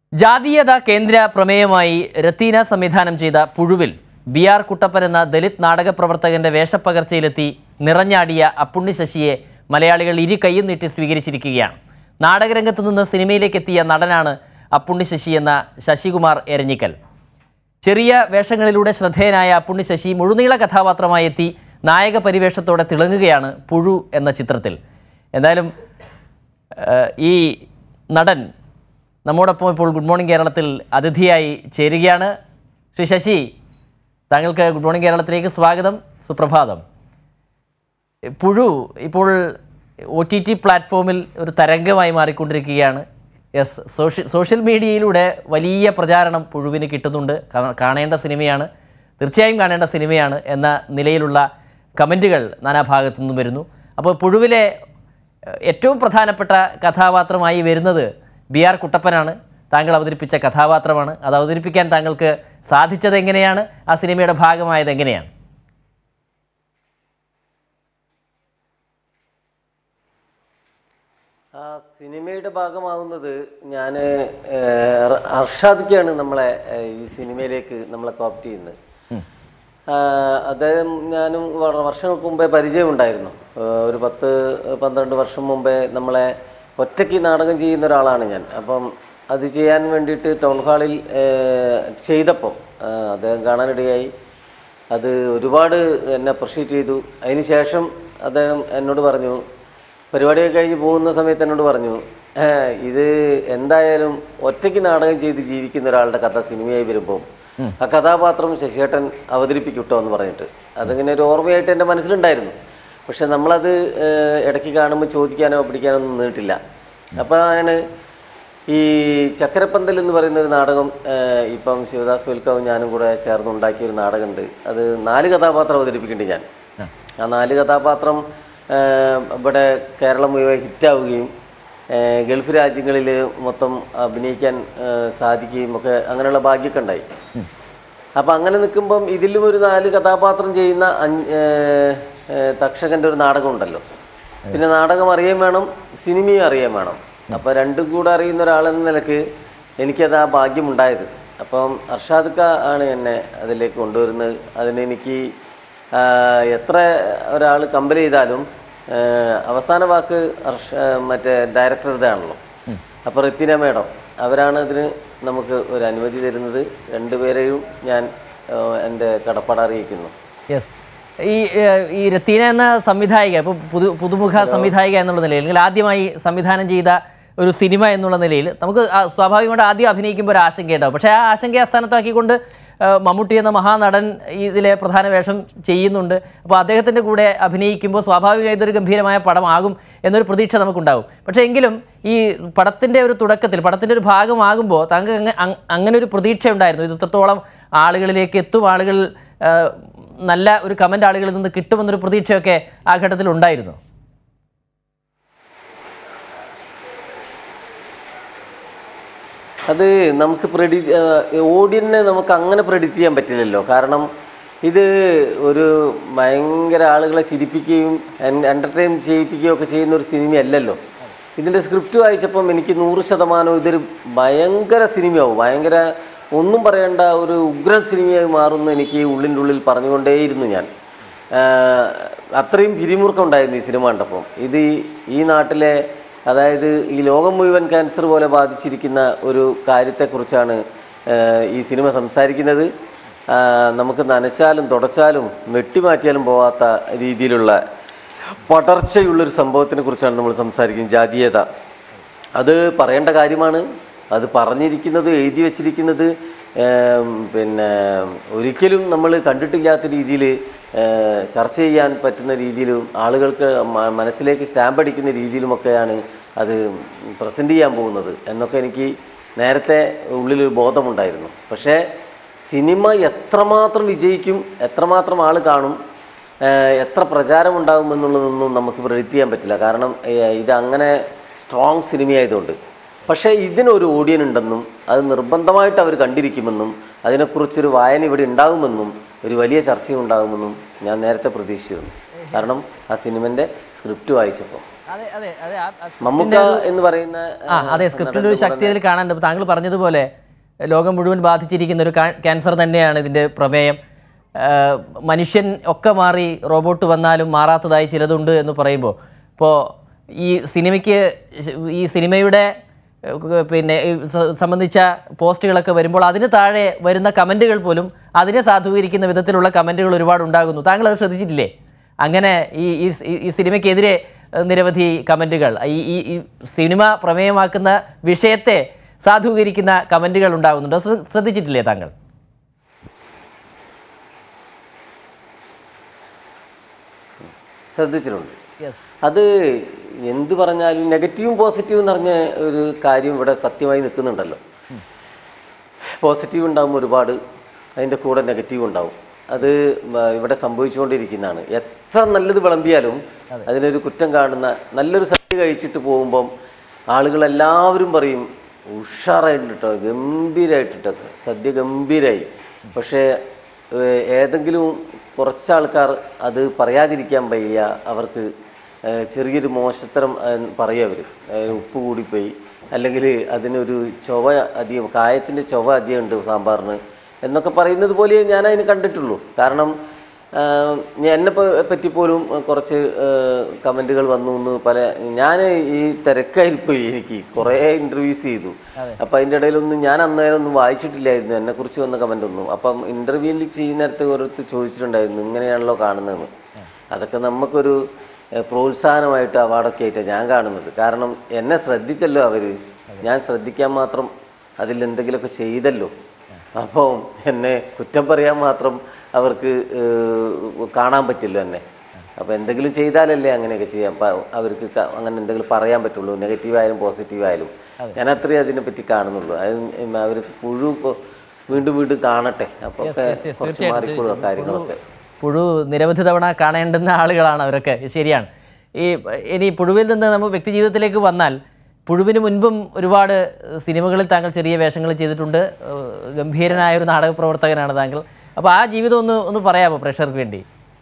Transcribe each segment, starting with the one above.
ജാതീയത കേന്ദ്ര പ്രമേയമായി രത്തീന സംവിധാനം ചെയ്ത പുഴുവിൽ ബി ആർ കുട്ടപ്പൻ എന്ന ദലിത് നാടക പ്രവർത്തകന്റെ വേഷപ്പകർച്ചയിലെത്തി നിറഞ്ഞാടിയ അപ്പുണ്ണി ശശിയെ മലയാളികൾ ഇരു കൈയും നീട്ടി സ്വീകരിച്ചിരിക്കുകയാണ് നാടകരംഗത്ത് നിന്ന് സിനിമയിലേക്ക് എത്തിയ നടനാണ് അപ്പുണ്ണി ശശി എന്ന ശശികുമാർ എരഞ്ഞിക്കൽ ചെറിയ വേഷങ്ങളിലൂടെ ശ്രദ്ധേയനായ അപ്പുണ്ണി ശശി മുഴുനീള കഥാപാത്രമായി എത്തി നായക പരിവേഷത്തോടെ തിളങ്ങുകയാണ് പുഴു എന്ന ചിത്രത്തിൽ എന്തായാലും ഏഹ്, ഈ നടൻ നമ്മോടൊപ്പം ഇപ്പോൾ ഗുഡ് മോർണിംഗ് കേരളത്തിൽ അതിഥിയായി ചേരുകയാണ് ശ്രീ ശശി താങ്കൾക്ക് ഗുഡ് മോർണിംഗ് കേരളത്തിലേക്ക് സ്വാഗതം സുപ്രഭാതം പുഴു ഇപ്പോൾ ഒ ടി ടി പ്ലാറ്റ്ഫോമിൽ ഒരു തരംഗമായി മാറിക്കൊണ്ടിരിക്കുകയാണ് യെസ് സോഷ്യൽ സോഷ്യൽ മീഡിയയിലൂടെ വലിയ പ്രചാരണം പുഴുവിന് കിട്ടുന്നുണ്ട് കാ- കാണേണ്ട സിനിമയാണ് തീർച്ചയായും കാണേണ്ട സിനിമയാണ് എന്ന നിലയിലുള്ള കമൻറ്റുകൾ നാനാഭാഗത്തു നിന്നും വരുന്നു അപ്പോൾ പുഴുവിലെ ഏഹ്, ഏറ്റവും പ്രധാനപ്പെട്ട കഥാപാത്രമായി വരുന്നത് ബി ആർ കുട്ടപ്പനാണ് താങ്കൾ അവതരിപ്പിച്ച കഥാപാത്രമാണ് അത് അവതരിപ്പിക്കാൻ താങ്കൾക്ക് സാധിച്ചത് എങ്ങനെയാണ് ആ സിനിമയുടെ ഭാഗമായത് എങ്ങനെയാണ് ആ സിനിമയുടെ ഭാഗമാവുന്നത് ഞാൻ അർഷാദിക്കാണ് നമ്മളെ ഏഹ്, ഈ സിനിമയിലേക്ക് നമ്മളെ കോപ്റ്റ് ചെയ്യുന്നത് ആ, അദ്ദേഹം ഞാനും വ- വർഷങ്ങൾക്ക് മുമ്പേ പരിചയമുണ്ടായിരുന്നു ഏഹ്, ഒരു പത്ത് പന്ത്രണ്ട് വർഷം മുമ്പേ നമ്മളെ ഒറ്റയ്ക്ക് നാടകം ചെയ്യുന്ന ഒരാളാണ് ഞാൻ അപ്പം അത് ചെയ്യാൻ വേണ്ടിയിട്ട് ടൗൺ ഹാളിൽ ഏഹ്, ചെയ്തപ്പം ആ, അദ്ദേഹം കാണാനിടയായി അത് ഒരുപാട് എന്നെ അപ്രിഷ്യേറ്റ് ചെയ്തു അതിന് ശേഷം അദ്ദേഹം എന്നോട് പറഞ്ഞു പരിപാടിയൊക്കെ കഴിഞ്ഞ് പോകുന്ന സമയത്ത് എന്നോട് പറഞ്ഞു "ഏഹ്, ഇത് എന്തായാലും ഒറ്റയ്ക്ക് നാടകം ചെയ്ത് ജീവിക്കുന്ന ഒരാളുടെ കഥ സിനിമയായി വരുമ്പോൾ ആ കഥാപാത്രം ശശിയേട്ടൻ അവതരിപ്പിക്കട്ടോ എന്ന് പറഞ്ഞിട്ട് അതിങ്ങനെ ഒരു ഓർമ്മയായിട്ട് എൻ്റെ മനസ്സിലുണ്ടായിരുന്നു പക്ഷെ നമ്മളത് ഏഹ്, ഇടയ്ക്ക് കാണുമ്പോൾ ചോദിക്കാനോ പിടിക്കാനോ ഒന്നും നിന്നിട്ടില്ല അപ്പോഴാണ് ഈ ചക്കരപ്പന്തൽ എന്ന് പറയുന്ന ഒരു നാടകം ഏഹ്, ഇപ്പം ശിവദാസ് വെൽക്കാവും ഞാനും കൂടെ ചേർന്ന് ഉണ്ടാക്കിയ ഒരു നാടകമുണ്ട് അത് നാല് കഥാപാത്രം അവതരിപ്പിക്കുന്നുണ്ട് ഞാൻ ആ നാല് കഥാപാത്രം ഏഹ്, ഇവിടെ കേരളം മുഴുവൻ ഹിറ്റാവുകയും ഏഹ്, ഗൾഫ് രാജ്യങ്ങളിൽ മൊത്തം അഭിനയിക്കാൻ ഏഹ്, സാധിക്കുകയും ഒക്കെ അങ്ങനെയുള്ള ഭാഗ്യമൊക്കെ ഉണ്ടായി അപ്പം അങ്ങനെ നിൽക്കുമ്പം ഇതിലും ഒരു നാല് കഥാപാത്രം ചെയ്യുന്ന അഞ്ച് ഏഹ്, ഏഹ്, തക്ഷകൻ്റെ ഒരു നാടകം ഉണ്ടല്ലോ പിന്നെ നാടകം അറിയാൻ വേണം സിനിമയും അറിയാൻ വേണം അപ്പം രണ്ടും കൂടെ അറിയുന്ന ഒരാളെന്ന നിലക്ക് എനിക്കത് ആ ഭാഗ്യമുണ്ടായത് അപ്പം അർഷാദ് ഖാ ആണ് എന്നെ അതിലേക്ക് കൊണ്ടുവരുന്നത് അതിന് എനിക്ക് ആ, എത്ര ഒരാൾ കമ്പൽ ചെയ്താലും ആ, അവസാന വാക്ക് അർഷ മറ്റേ ഡയറക്ടറുടെ ആണല്ലോ അപ്പോൾ റിത്തിന മേഡം അവരാണ് ഇതിന് നമുക്ക് ഒരു അനുമതി തരുന്നത് രണ്ടുപേരെയും ഞാൻ ആ, എൻ്റെ കടപ്പാട് അറിയിക്കുന്നു യെസ് ഈ ഏഹ്, ഈ രത്തീന എന്ന സംവിധായിക ഇപ്പോൾ പുതു പുതുമുഖ സംവിധായിക എന്നുള്ള നിലയിൽ അല്ലെങ്കിൽ ആദ്യമായി സംവിധാനം ചെയ്ത ഒരു സിനിമ എന്നുള്ള നിലയിൽ നമുക്ക് ആ സ്വാഭാവികമായിട്ട് ആദ്യം അഭിനയിക്കുമ്പോൾ ഒരു ആശങ്കയുണ്ടാവും പക്ഷേ ആ ആശങ്കയെ അസ്ഥാനത്താക്കിക്കൊണ്ട് ഏഹ്, മമ്മൂട്ടി എന്ന മഹാനടൻ ഇതിലെ പ്രധാന വേഷം ചെയ്യുന്നുണ്ട് അപ്പോൾ അദ്ദേഹത്തിൻ്റെ കൂടെ അഭിനയിക്കുമ്പോൾ സ്വാഭാവികമായി ഇതൊരു ഗംഭീരമായ പടമാകും എന്നൊരു പ്രതീക്ഷ നമുക്കുണ്ടാവും പക്ഷേ എങ്കിലും ഈ പടത്തിൻ്റെ ഒരു തുടക്കത്തിൽ പടത്തിൻ്റെ ഒരു ഭാഗമാകുമ്പോൾ താങ്കൾ അങ്ങ- അങ്- അങ്ങനെ ഒരു പ്രതീക്ഷ ഉണ്ടായിരുന്നു ഇത് ഇത്രത്തോളം ആളുകളിലേക്ക് എത്തും ആളുകൾ ആ, നല്ല ഒരു കമൻ്റ് ആളുകളിൽ നിന്ന് കിട്ടുമെന്നൊരു പ്രതീക്ഷയൊക്കെ ആ ഘട്ടത്തിൽ ഉണ്ടായിരുന്നു അത് നമുക്ക് പ്രഡി ഓഡിയനെ നമുക്ക് അങ്ങനെ പ്രെഡിക്റ്റ് ചെയ്യാൻ പറ്റില്ലല്ലോ കാരണം ഇത് ഒരു ഭയങ്കര ആളുകളെ ചിരിപ്പിക്കുകയും എൻ്റർടൈൻ ചെയ്യിപ്പിക്കുകയും ഒക്കെ ചെയ്യുന്ന ഒരു സിനിമയല്ലല്ലോ ഇതിൻ്റെ സ്ക്രിപ്റ്റ് വായിച്ചപ്പം എനിക്ക് നൂറ് ശതമാനം ഇതൊരു ഭയങ്കര സിനിമയാവും ഭയങ്കര ഒന്നും പറയേണ്ട ഒരു ഉഗ്രൻ സിനിമയായി മാറുമെന്ന് എനിക്ക് ഉള്ളിൻ്റെ ഉള്ളിൽ പറഞ്ഞുകൊണ്ടേയിരുന്നു ഞാൻ ആഹ് അത്രയും പിരിമുറുക്കം ഉണ്ടായിരുന്നു ഈ സിനിമ കണ്ടപ്പം ഇത് ഈ- ഈ നാട്ടിലെ അതായത് ഈ ലോകം മുഴുവൻ ക്യാൻസർ പോലെ ബാധിച്ചിരിക്കുന്ന ഒരു കാര്യത്തെക്കുറിച്ചാണ് ആഹ് ഈ സിനിമ സംസാരിക്കുന്നത് ആഹ് നമുക്ക് നനച്ചാലും തുടച്ചാലും വെട്ടിമാറ്റിയാലും പോവാത്ത രീതിയിലുള്ള പടർച്ചയുള്ളൊരു സംഭവത്തിനെ കുറിച്ചാണ് നമ്മൾ സംസാരിക്കുന്നത് ജാതീയത അത് പറയേണ്ട കാര്യമാണ് അത് പറഞ്ഞിരിക്കുന്നത് എഴുതി വച്ചിരിക്കുന്നത് ഏം, പിന്നെ ഒരിക്കലും നമ്മൾ കണ്ടിട്ടില്ലാത്ത രീതിയിൽ ചർച്ച ചെയ്യാൻ പറ്റുന്ന രീതിയിലും ആളുകൾക്ക് മ- മനസ്സിലേക്ക് സ്റ്റാമ്പ് അടിക്കുന്ന രീതിയിലുമൊക്കെയാണ് അത് പ്രസൻറ്റ് ചെയ്യാൻ പോകുന്നത് എന്നൊക്കെ എനിക്ക് നേരത്തെ ഉള്ളിലൊരു ബോധമുണ്ടായിരുന്നു പക്ഷേ സിനിമ എത്രമാത്രം വിജയിക്കും എത്രമാത്രം ആൾ കാണും ഏഹ് എത്ര പ്രചാരം ഉണ്ടാകും എന്നുള്ളതൊന്നും നമുക്ക് പ്രെഡിക്റ്റ് ചെയ്യാൻ പറ്റില്ല കാരണം ഏഹ് ഇത് അങ്ങനെ സ്ട്രോങ് സിനിമയായതുകൊണ്ട് പക്ഷേ ഇതിനൊരു ഓഡിയൻ ഉണ്ടെന്നും അത് നിർബന്ധമായിട്ട് അവർ കണ്ടിരിക്കുമെന്നും അതിനെക്കുറിച്ചൊരു വായന ഇവിടെ ഉണ്ടാകുമെന്നും ഒരു വലിയ ചർച്ചയും ഉണ്ടാകുമെന്നും ഞാൻ നേരത്തെ പ്രതീക്ഷിച്ചിരുന്നു കാരണം ആ സിനിമൻ്റെ സ്ക്രിപ്റ്റ് വായിച്ചപ്പോൾ അതെ അതെ അതെ ആ- ആ മമ്മൂക്ക എന്ന് പറയുന്ന ആ അതെ സ്ക്രിപ്റ്റിന്റെ ഒരു ശക്തി അതിൽ കാണാനുണ്ട് ഇപ്പൊ താങ്കൾ പറഞ്ഞതുപോലെ ലോകം മുഴുവൻ ബാധിച്ചിരിക്കുന്ന ഒരു കാ- ക്യാൻസർ തന്നെയാണ് ഇതിന്റെ പ്രമേയം ആ, മനുഷ്യൻ ഒക്കെ മാറി റോബോട്ട് വന്നാലും മാറാത്തതായി ചിലതുണ്ട് എന്ന് പറയുമ്പോൾ ഇപ്പോൾ ഈ സിനിമയ്ക്ക് ശ- ഈ സിനിമയുടെ ഏഹ്, പിന്നെ ഈ സ- സംബന്ധിച്ച പോസ്റ്റുകളൊക്കെ വരുമ്പോൾ അതിന് താഴെ വരുന്ന കമൻറ്റുകൾ പോലും അതിനെ സാധൂകരിക്കുന്ന വിധത്തിലുള്ള കമൻറ്റുകൾ ഒരുപാട് ഉണ്ടാകുന്നു താങ്കൾ അത് ശ്രദ്ധിച്ചിട്ടില്ലേ അങ്ങനെ ഈ ഈ സ്- ഈ- ഈ സിനിമയ്ക്കെതിരെ ഏഹ്, നിരവധി കമൻറ്റുകൾ ഈ ഈ ഈ സിനിമ പ്രമേയമാക്കുന്ന വിഷയത്തെ സാധൂകരിക്കുന്ന കമൻറ്റുകൾ ഉണ്ടാകുന്നുണ്ട് അത് ശ്ര- ശ്രദ്ധിച്ചിട്ടില്ലേ താങ്കൾ ശ്രദ്ധിച്ചിട്ടുണ്ട് അത് എന്ത് പറഞ്ഞാലും നെഗറ്റീവും പോസിറ്റീവും എന്ന് പറഞ്ഞ ഒരു കാര്യം ഇവിടെ സത്യമായി നിൽക്കുന്നുണ്ടല്ലോ പോസിറ്റീവ് ഉണ്ടാകും ഒരുപാട് അതിൻ്റെ കൂടെ നെഗറ്റീവ് ഉണ്ടാവും അത് വ- ഇവിടെ സംഭവിച്ചുകൊണ്ടിരിക്കുന്നതാണ് എത്ര നല്ലത് വിളമ്പിയാലും അതിനൊരു കുറ്റം കാണുന്ന നല്ലൊരു സദ്യ കഴിച്ചിട്ട് പോകുമ്പം ആളുകളെല്ലാവരും പറയും ഉഷാറായിട്ട് കേട്ടോ ഗംഭീരമായിട്ടിട്ടൊക്കെ സദ്യ ഗംഭീരമായി പക്ഷേ ഏഹ്, ഏതെങ്കിലും കുറച്ച് ആൾക്കാർ അത് പറയാതിരിക്കാൻ വയ്യ അവർക്ക് ഏഹ്, ചെറിയൊരു മോശത്തരം പറയും അവർ ഉപ്പ് കൂടിപ്പോയി അല്ലെങ്കിൽ അതിനൊരു ചൊവ അധികം കായത്തിൻ്റെ ചൊവ അധികം ഉണ്ട് സാമ്പാറിന് എന്നൊക്കെ പറയുന്നത് പോലെ ഞാൻ അതിന് കണ്ടിട്ടുള്ളൂ കാരണം ആഹ്, ഞാൻ എന്നെ പ- പറ്റി പോലും കുറച്ച് കമൻറ്റുകൾ വന്നു എന്ന് പല ഞാൻ ഈ തിരക്കായിപ്പോയി എനിക്ക് കുറേ ഇൻ്റർവ്യൂസ് ചെയ്തു അപ്പം അതിൻ്റെ ഇടയിലൊന്നും ഞാൻ അന്നേരം ഒന്നും വായിച്ചിട്ടില്ലായിരുന്നു എന്നെക്കുറിച്ച് വന്ന കമൻ്റ് ഒന്നും അപ്പം ഇൻ്റർവ്യൂവിൽ ചെയ്യുന്നിടത്ത് ഓരോരുത്തർ ചോദിച്ചിട്ടുണ്ടായിരുന്നു ഇങ്ങനെയാണല്ലോ കാണുന്നതെന്ന് അതൊക്കെ നമുക്കൊരു ഏഹ്, പ്രോത്സാഹനമായിട്ട് അവാർഡൊക്കെ ആയിട്ടാണ് ഞാൻ കാണുന്നത് കാരണം എന്നെ ശ്രദ്ധിച്ചല്ലോ അവർ ഞാൻ ശ്രദ്ധിക്കാൻ മാത്രം അതിൽ എന്തെങ്കിലുമൊക്കെ ചെയ്തല്ലോ അപ്പോൾ എന്നെ കുറ്റം പറയാൻ മാത്രം അവർക്ക് ഏഹ്, കാണാൻ പറ്റില്ല എന്നെ അപ്പോൾ എന്തെങ്കിലും ചെയ്താലല്ലേ അങ്ങനെയൊക്കെ ചെയ്യാം അപ്പം അവർക്ക് ക- അങ്ങനെ എന്തെങ്കിലും പറയാൻ പറ്റുള്ളൂ നെഗറ്റീവ് ആയാലും പോസിറ്റീവ് ആയാലും ഞാൻ അത്രയും അതിനെപ്പറ്റി കാണുന്നുള്ളൂ അത് അവർക്ക് പുഴു ഇപ്പൊ വീണ്ടും വീണ്ടും കാണട്ടെ അപ്പോൾ ഒക്കെ കുറച്ച് മാറിക്കൊള്ളുക കാര്യങ്ങളൊക്കെ പുഴു നിരവധി തവണ കാണേണ്ടുന്ന ആളുകളാണ് അവരൊക്കെ ശരിയാണ് ഈ ഇനി പുഴുവിൽ നിന്ന് നമ്മൾ വ്യക്തിജീവിതത്തിലേക്ക് വന്നാൽ പുഴുവിന് മുൻപും ഒരുപാട് സിനിമകളിൽ താങ്കൾ ചെറിയ വേഷങ്ങൾ ചെയ്തിട്ടുണ്ട് ഏഹ് ഗംഭീരനായ ഒരു നാടക പ്രവർത്തകനാണ് താങ്കൾ അപ്പോൾ ആ ജീവിതം ഒന്ന് ഒന്ന് പറയാമോ പ്രേക്ഷകർക്ക് വേണ്ടി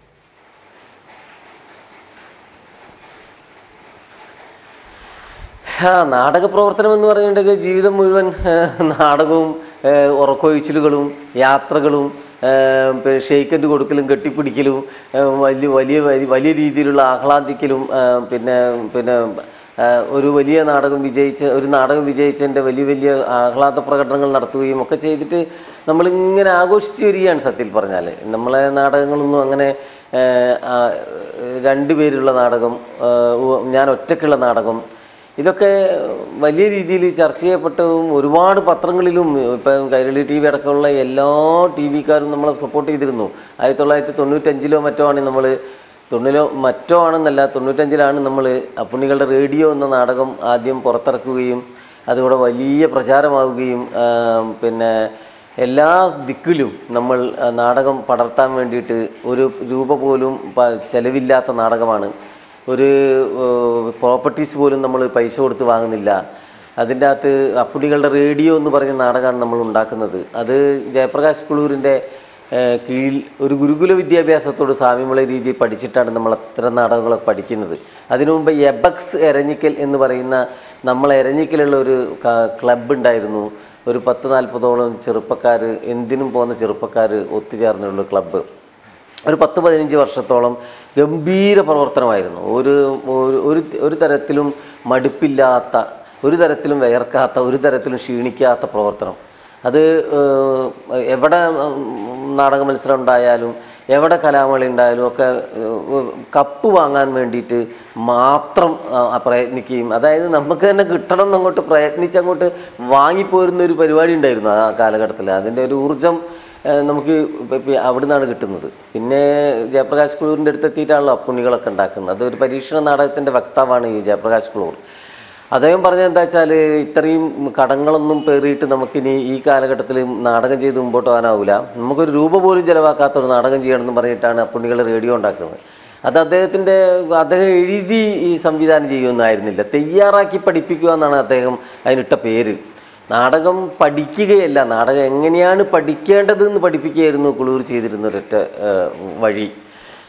ആ നാടക പ്രവർത്തനം എന്ന് പറയുന്നുണ്ടെങ്കിൽ ജീവിതം മുഴുവൻ ഏഹ്, നാടകവും ഏഹ്, ഉറക്കൊഴിച്ചിലുകളും യാത്രകളും ഏഹ്, പിന്നെ ഷെയ്ക്കൻഡ് കൊടുക്കലും കെട്ടിപ്പിടിക്കലും ഏഹ്, വലിയ വലിയ വലിയ- വലിയ രീതിയിലുള്ള ആഹ്ലാദിക്കലും ഏഹ്, പിന്നെ പിന്നെ ഏഹ്, ഒരു വലിയ നാടകം വിജയിച്ച ഒരു നാടകം വിജയിച്ചതിൻ്റെ വലിയ വലിയ ആഹ്ലാദ പ്രകടനങ്ങൾ നടത്തുകയും ഒക്കെ ചെയ്തിട്ട് നമ്മളിങ്ങനെ ആഘോഷിച്ച് വരികയാണ് സത്യത്തിൽ പറഞ്ഞാൽ നമ്മളെ നാടകങ്ങളൊന്നും അങ്ങനെ ഏഹ്, ആ, രണ്ട് പേരുള്ള നാടകം ഏഹ്, ഉ- ഞാൻ ഒറ്റയ്ക്കുള്ള നാടകം ഇതൊക്കെ വലിയ രീതിയിൽ ചർച്ച ചെയ്യപ്പെട്ടതും ഒരുപാട് പത്രങ്ങളിലും ഇപ്പം കൈരളി ടി വി അടക്കമുള്ള എല്ലാ ടി വിക്കാരും നമ്മളെ സപ്പോർട്ട് ചെയ്തിരുന്നു ആയിരത്തി തൊള്ളായിരത്തി തൊണ്ണൂറ്റഞ്ചിലോ മറ്റോ ആണ് നമ്മൾ തൊണ്ണൂലോ മറ്റോ ആണെന്നല്ല തൊണ്ണൂറ്റഞ്ചിലാണ് നമ്മൾ അപ്പുണ്ണികളുടെ റേഡിയോ എന്ന നാടകം ആദ്യം പുറത്തിറക്കുകയും അതിവിടെ വലിയ പ്രചാരമാവുകയും ആ, പിന്നെ എല്ലാ ദിക്കിലും നമ്മൾ ആ, നാടകം പടർത്താൻ വേണ്ടിയിട്ട് ഒരു രൂപ പോലും പ- ചെലവില്ലാത്ത നാടകമാണ് ഒരു പ്രോപ്പർട്ടീസ് പോലും നമ്മൾ പൈസ കൊടുത്ത് വാങ്ങുന്നില്ല അതിൻ്റെ അകത്ത് അപ്പുടികളുടെ റേഡിയോ എന്ന് പറഞ്ഞ നാടകമാണ് നമ്മൾ ഉണ്ടാക്കുന്നത് അത് ജയപ്രകാശ് കുളൂരിൻ്റെ ഏഹ്, കീഴിൽ ഒരു ഗുരുകുല വിദ്യാഭ്യാസത്തോട് സാമ്യമുള്ള രീതിയിൽ പഠിച്ചിട്ടാണ് നമ്മൾ അത്തരം നാടകങ്ങളൊക്കെ പഠിക്കുന്നത് അതിനു മുമ്പ് എബക്സ് എരഞ്ഞിക്കൽ എന്ന് പറയുന്ന നമ്മൾ എരഞ്ഞിക്കലുള്ള ഒരു ക്ലബ്ബ് ഉണ്ടായിരുന്നു ഒരു പത്ത് നാൽപ്പതോളം ചെറുപ്പക്കാർ എന്തിനും പോകുന്ന ചെറുപ്പക്കാർ ഒത്തുചേർന്നുള്ള ക്ലബ്ബ് ഒരു പത്ത് പതിനഞ്ച് വർഷത്തോളം ഗംഭീര പ്രവർത്തനമായിരുന്നു ഒരു ഒരു- ഒരു ഒരു തരത്തിലും മടുപ്പില്ലാത്ത ഒരു തരത്തിലും വിയർക്കാത്ത ഒരു തരത്തിലും ക്ഷീണിക്കാത്ത പ്രവർത്തനം അത് ഏഹ്, എവിടെ ഉം, നാടക മത്സരം ഉണ്ടായാലും എവിടെ കലാമേള ഉണ്ടായാലും ഒക്കെ ഏഹ്, കപ്പ് വാങ്ങാൻ വേണ്ടിയിട്ട് മാത്രം ആ, പ്രയത്നിക്കുകയും അതായത് നമുക്ക് തന്നെ കിട്ടണം എന്നങ്ങോട്ട് പ്രയത്നിച്ചങ്ങോട്ട് വാങ്ങിപ്പോരുന്ന ഒരു പരിപാടി ഉണ്ടായിരുന്നു ആ കാലഘട്ടത്തിൽ അതിൻ്റെ ഒരു ഊർജം ഏഹ് നമുക്ക് ഇപ്പം ഇപ്പം അവിടെ നിന്നാണ് കിട്ടുന്നത് പിന്നെ ജയപ്രകാശ് കുളൂരിൻ്റെ അടുത്ത് എത്തിയിട്ടാണല്ലോ അപ്പുണ്ണികളൊക്കെ ഉണ്ടാക്കുന്നത് അതൊരു പരീക്ഷണ നാടകത്തിൻ്റെ വക്താവാണ് ഈ ജയപ്രകാശ് കുളൂർ അദ്ദേഹം പറഞ്ഞത് എന്താ വെച്ചാൽ ഇത്രയും കടങ്ങളൊന്നും പേറിയിട്ട് നമുക്കിനി ഈ കാലഘട്ടത്തിൽ നാടകം ചെയ്ത് മുമ്പോട്ട് പോകാനാവില്ല നമുക്കൊരു രൂപ പോലും ചിലവാക്കാത്ത ഒരു നാടകം ചെയ്യണമെന്ന് പറഞ്ഞിട്ടാണ് അപ്പുണ്ണികൾ റേഡിയോ ഉണ്ടാക്കുന്നത് അത് അദ്ദേഹത്തിൻ്റെ അദ്ദേഹം എഴുതി ഈ സംവിധാനം ചെയ്യുമെന്നായിരുന്നില്ല തയ്യാറാക്കി പഠിപ്പിക്കുക എന്നാണ് അദ്ദേഹം അതിനിട്ട പേര് നാടകം പഠിക്കുകയല്ല നാടകം എങ്ങനെയാണ് പഠിക്കേണ്ടതെന്ന് പഠിപ്പിക്കുകയായിരുന്നു കുളൂർ ചെയ്തിരുന്ന ഒരൊറ്റ ഏഹ്, വഴി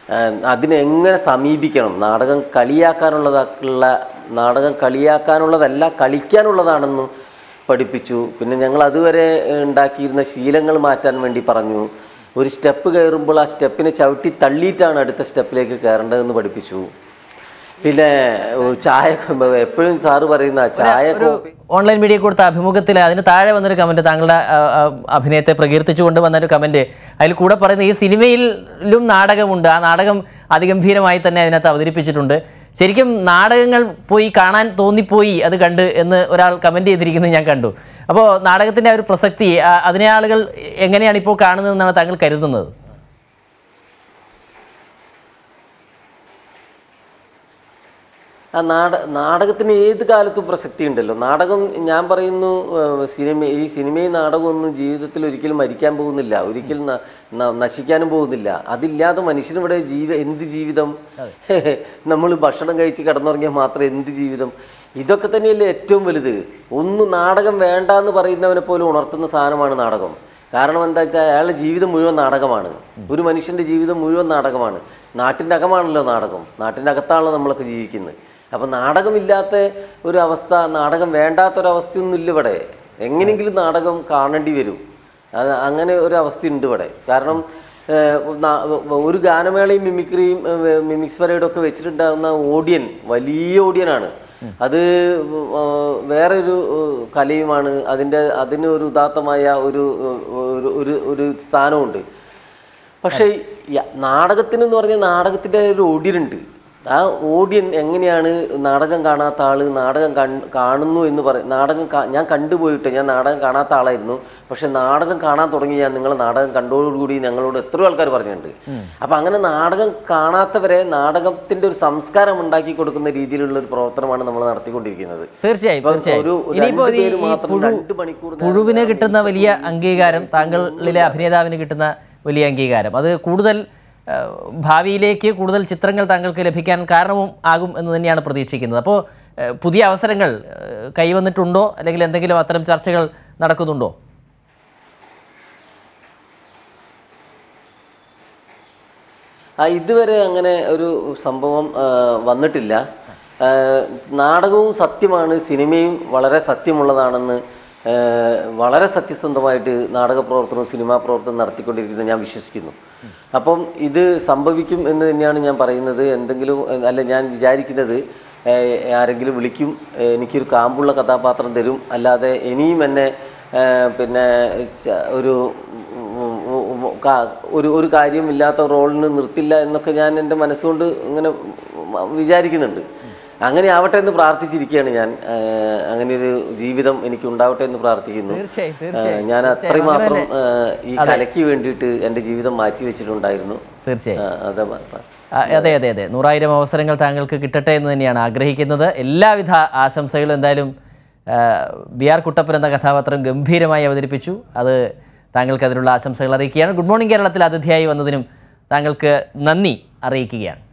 ആ, അതിനെ എങ്ങനെ സമീപിക്കണം നാടകം കളിയാക്കാനുള്ളതാക്കുള്ള നാടകം കളിയാക്കാനുള്ളതല്ല കളിക്കാനുള്ളതാണെന്നും പഠിപ്പിച്ചു പിന്നെ ഞങ്ങൾ അതുവരെ ഏഹ്, ഉണ്ടാക്കിയിരുന്ന ശീലങ്ങൾ മാറ്റാൻ വേണ്ടി പറഞ്ഞു ഒരു സ്റ്റെപ്പ് കയറുമ്പോൾ ആ സ്റ്റെപ്പിനെ ചവിട്ടി തള്ളിയിട്ടാണ് അടുത്ത സ്റ്റെപ്പിലേക്ക് കയറേണ്ടതെന്ന് പഠിപ്പിച്ചു പിന്നെ ഏഹ്, ചായ എപ്പോഴും സാറ് പറയുന്ന ചായ കോപ്പി ഓൺലൈൻ മീഡിയ കൊടുത്ത അഭിമുഖത്തിൽ അതിന് താഴെ വന്നൊരു കമൻറ്റ് താങ്കളുടെ ആ, ആ, അഭിനയത്തെ പ്രകീർത്തിച്ചുകൊണ്ട് വന്നൊരു കമൻറ്റ് അതിൽ കൂടെ പറയുന്ന ഈ സിനിമയിലും നാടകമുണ്ട് ആ നാടകം അതിഗംഭീരമായി തന്നെ അതിനകത്ത് അവതരിപ്പിച്ചിട്ടുണ്ട് ശരിക്കും നാടകങ്ങൾ പോയി കാണാൻ തോന്നിപ്പോയി അത് കണ്ട് എന്ന് ഒരാൾ കമൻറ്റ് ചെയ്തിരിക്കുന്നത് ഞാൻ കണ്ടു അപ്പോൾ നാടകത്തിൻ്റെ ആ ഒരു പ്രസക്തി ആ, അതിനെ ആളുകൾ എങ്ങനെയാണ് ഇപ്പോൾ കാണുന്നതെന്നാണ് താങ്കൾ കരുതുന്നത് ആ നാട നാടകത്തിന് ഏത് കാലത്തും പ്രസക്തി ഉണ്ടല്ലോ നാടകം ഞാൻ പറയുന്നു ഏഹ്, സിനിമ ഈ സിനിമയും നാടകമൊന്നും ജീവിതത്തിൽ ഒരിക്കലും മരിക്കാൻ പോകുന്നില്ല ഒരിക്കലും ന- ന- നശിക്കാനും പോകുന്നില്ല അതില്ലാതെ മനുഷ്യനിവിടെ ജീവ എന്ത് ജീവിതം നമ്മൾ ഭക്ഷണം കഴിച്ച് കിടന്നുറങ്ങിയാൽ മാത്രം എന്ത് ജീവിതം ഇതൊക്കെ തന്നെയല്ലേ ഏറ്റവും വലുത് ഒന്ന് നാടകം വേണ്ട എന്ന് പറയുന്നവനെ പോലും ഉണർത്തുന്ന സാധനമാണ് നാടകം കാരണം എന്താ വെച്ചാൽ അയാളുടെ ജീവിതം മുഴുവൻ നാടകമാണ് ഒരു മനുഷ്യൻ്റെ ജീവിതം മുഴുവൻ നാടകമാണ് നാട്ടിൻ്റെ അകമാണല്ലോ നാടകം നാട്ടിൻ്റെ അകത്താണല്ലോ നമ്മളൊക്കെ ജീവിക്കുന്നത് അപ്പം നാടകമില്ലാത്ത ഒരു അവസ്ഥ നാടകം വേണ്ടാത്തൊരവസ്ഥയൊന്നും ഇല്ല ഇവിടെ എങ്ങനെയെങ്കിലും നാടകം കാണേണ്ടി വരും അത് അങ്ങനെ ഒരു അവസ്ഥയുണ്ട് ഇവിടെ കാരണം ഏഹ്, നാ- ഒരു ഗാനമേളയും മിമിക്രിയും ഏഹ്, മിമിക്സ് പരേഡും ഒക്കെ വെച്ചിട്ടുണ്ടാകുന്ന ഓഡിയൻ വലിയ ഓഡിയനാണ് അത് ഏഹ്, വേറൊരു ഏഹ്, കലയുമാണ് അതിൻ്റെ അതിന് ഒരു ഉദാത്തമായ ഒരു ഏഹ്, ഒരു- ഒരു ഒരു സ്ഥാനമുണ്ട് പക്ഷേ ഈ നാടകത്തിന് എന്ന് പറഞ്ഞാൽ നാടകത്തിൻ്റെ ഒരു ഓഡിയൻ ഉണ്ട് ആ ഓഡിയൻ എങ്ങനെയാണ് നാടകം കാണാത്ത ആള് നാടകം കൺ- കാണുന്നു എന്ന് പറയും നാടകം കാ- ഞാൻ കണ്ടുപോയിട്ട് ഞാൻ നാടകം കാണാത്ത ആളായിരുന്നു പക്ഷെ നാടകം കാണാൻ തുടങ്ങി ഞാൻ നിങ്ങൾ നാടകം കണ്ടോടുകൂടി ഞങ്ങളോട് എത്രയോ ആൾക്കാർ പറഞ്ഞിട്ടുണ്ട് അപ്പം അങ്ങനെ നാടകം കാണാത്തവരെ നാടകത്തിൻ്റെ ഒരു സംസ്കാരം ഉണ്ടാക്കി കൊടുക്കുന്ന രീതിയിലുള്ള ഒരു പ്രവർത്തനമാണ് നമ്മൾ നടത്തിക്കൊണ്ടിരിക്കുന്നത് തീർച്ചയായും ഇപ്പം തീർച്ചയായും ഒരു ഇനിയിപ്പോൾ രണ്ട് ഈ പേര് ഈ മാത്രം പുഴു രണ്ട് മണിക്കൂർ നേരം പുഴുവിന് കിട്ടുന്ന വലിയ അംഗീകാരം താങ്കളിലെ അഭിനേതാവിന് കിട്ടുന്ന വലിയ അംഗീകാരം അത് കൂടുതൽ ആ, ഭാവിയിലേക്ക് കൂടുതൽ ചിത്രങ്ങൾ താങ്കൾക്ക് ലഭിക്കാൻ കാരണവും ആകും എന്ന് തന്നെയാണ് പ്രതീക്ഷിക്കുന്നത് അപ്പോൾ ആ, പുതിയ അവസരങ്ങൾ ആ, കൈവന്നിട്ടുണ്ടോ അല്ലെങ്കിൽ എന്തെങ്കിലും അത്തരം ചർച്ചകൾ നടക്കുന്നുണ്ടോ ആ ഇതുവരെ അങ്ങനെ ഒരു സംഭവം ആ, വന്നിട്ടില്ല ആ, നാടകവും സത്യമാണ് സിനിമയും വളരെ സത്യമുള്ളതാണെന്ന് ആ, വളരെ സത്യസന്ധമായിട്ട് നാടക പ്രവർത്തനവും സിനിമാ പ്രവർത്തനം നടത്തിക്കൊണ്ടിരിക്കുന്നത് ഞാൻ വിശ്വസിക്കുന്നു അപ്പം ഇത് സംഭവിക്കും എന്ന് തന്നെയാണ് ഞാൻ പറയുന്നത് എന്തെങ്കിലും അല്ല ഞാൻ വിചാരിക്കുന്നത് ആ, ആരെങ്കിലും വിളിക്കും ആ, എനിക്കൊരു കാമ്പുള്ള കഥാപാത്രം തരും അല്ലാതെ ഇനിയും എന്നെ ആ, പിന്നെ ച- ഒരു ഉം, ഉം, ഉം, കാ- ഒരു ഒരു കാര്യമില്ലാത്ത റോളിന് നിർത്തില്ല എന്നൊക്കെ ഞാൻ എൻ്റെ മനസ്സുകൊണ്ട് ഇങ്ങനെ വിചാരിക്കുന്നുണ്ട് അങ്ങനെ ആവട്ടെ എന്ന് പ്രാർത്ഥിച്ചിരിക്കുകയാണ് ഞാൻ ഏഹ് അങ്ങനെ ഒരു ജീവിതം എനിക്ക് ഉണ്ടാവട്ടെ എന്ന് പ്രാർത്ഥിക്കുന്നു തീർച്ചയായും ഏഹ് ഞാൻ അത്രയും മാത്രം ഏഹ് ഈ കലയ്ക്ക് വേണ്ടിയിട്ട് എൻ്റെ ജീവിതം മാറ്റി വെച്ചിട്ടുണ്ടായിരുന്നു തീർച്ചയായും ആ, അത് മ- മ- ആ, അതെ അതെ അതെ നൂറായിരം അവസരങ്ങൾ താങ്കൾക്ക് കിട്ടട്ടെ എന്ന് തന്നെയാണ് ആഗ്രഹിക്കുന്നത് എല്ലാവിധ ആശംസകളും എന്തായാലും ആ, ബി ആർ കുട്ടപ്പൻ എന്ന കഥാപാത്രം ഗംഭീരമായി അവതരിപ്പിച്ചു അത് താങ്കൾക്ക് അതിനുള്ള ആശംസകൾ അറിയിക്കുകയാണ് ഗുഡ് മോർണിംഗ് കേരളത്തിൽ അതിഥിയായി വന്നതിനും താങ്കൾക്ക് നന്ദി അറിയിക്കുകയാണ്